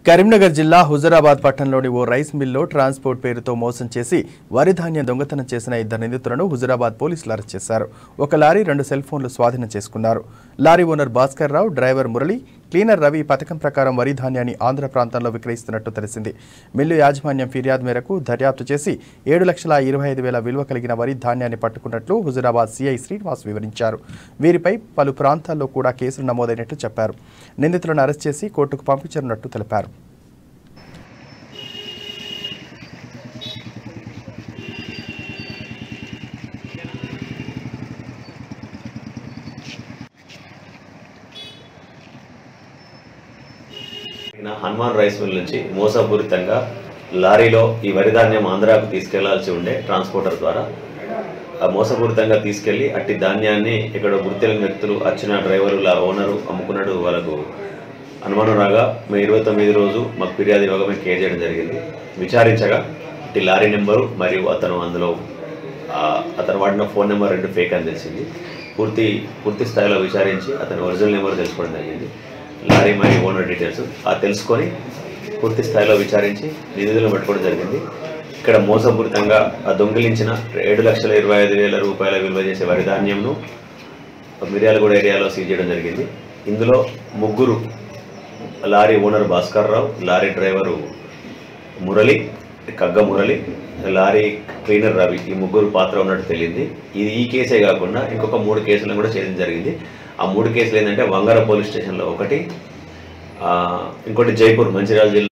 కరీంనగర్ జిల్లా హుజరాబాద్ పట్టణంలోని ఓ రైస్ మిల్లో ట్రాన్స్పోర్ట్ పేరుతో మోసం చేసి వరి ధాన్యం దొంగతనం చేసిన ఇద్దరు నిందితులను హుజరాబాద్ పోలీసులు అరెస్ట్ చేశారు ఒక లారీ రెండు సెల్ ఫోన్లు స్వాధీనం చేసుకున్నారు lorry owner Bhaskar Rao driver Murali cleaner Ravi ఈ పథకం ప్రకారం వరి ధాన్యాన్ని ఆంధ్ర ప్రాంతంలో విక్రయిస్తున్నట్టు తెలిసింది మిల్లు యాజమాన్యం ఫిర్యాదు మేరకు దర్యాప్తు చేసి ఏడు లక్షల ఇరవై ఐదు వేల విలువ కలిగిన వరి ధాన్యాన్ని పట్టుకున్నట్లు హుజరాబాద్ సిఐ శ్రీనివాస్ వివరించారు వీరిపై పలు ప్రాంతాల్లో కూడా కేసులు నమోదైనట్లు చెప్పారు నిందితులను అరెస్ట్ చేసి కోర్టుకు పంపించనున్నట్టు తెలిపారు ఈయన హనుమాన్ రైస్ మిల్ నుంచి మోసపూరితంగా లారీలో ఈ వరి ధాన్యం ఆంధ్రాకు తీసుకెళ్లాల్సి ఉండే ట్రాన్స్పోర్టర్ ద్వారా ఆ మోసపూరితంగా తీసుకెళ్లి అట్టి ధాన్యాన్ని ఇక్కడ గుర్తెలిన వ్యక్తులు వచ్చిన డ్రైవరు లా ఓనరు అమ్ముకున్నాడు వాళ్ళకు అనుమానం రాగా మే ఇరవై తొమ్మిది రోజు మాకు ఫిర్యాదు ఇవ్వగా మేము కేర్ చేయడం జరిగింది విచారించగా ఇట్టి లారీ నెంబరు మరియు అతను అందులో ఆ, అతను వాడిన ఫోన్ నెంబర్ రెండు ఫేక్ అని తెలిసింది పూర్తి పూర్తి స్థాయిలో విచారించి అతని ఒరిజినల్ నెంబర్ తెలుసుకోవడం జరిగింది లారీ మరియు ఓనర్ డీటెయిల్స్ ఆ తెలుసుకొని పూర్తి స్థాయిలో విచారించి నిధులను పట్టుకోవడం జరిగింది ఇక్కడ మోసపూరితంగా ఆ దొంగిలించిన ఏడు లక్షల ఇరవై ఐదు వేల రూపాయల విలువ చేసే వరి ధాన్యంను మిర్యాలగూడ ఏరియాలో సీజ్ చేయడం జరిగింది ఇందులో ముగ్గురు lorry owner Bhaskar Rao lorry driver Murali కగ్గ మురళి లారీ క్లీనర్ రవి ఈ ముగ్గురు పాత్ర ఉన్నట్టు తెలియంది ఇది ఈ కేసే కాకుండా ఇంకొక మూడు కేసులను కూడా చేయడం జరిగింది ఆ మూడు కేసులు ఏంటంటే వంగర పోలీస్ స్టేషన్లో ఒకటి ఆ, ఇంకోటి జైపూర్ మంచిర్యాల జిల్లా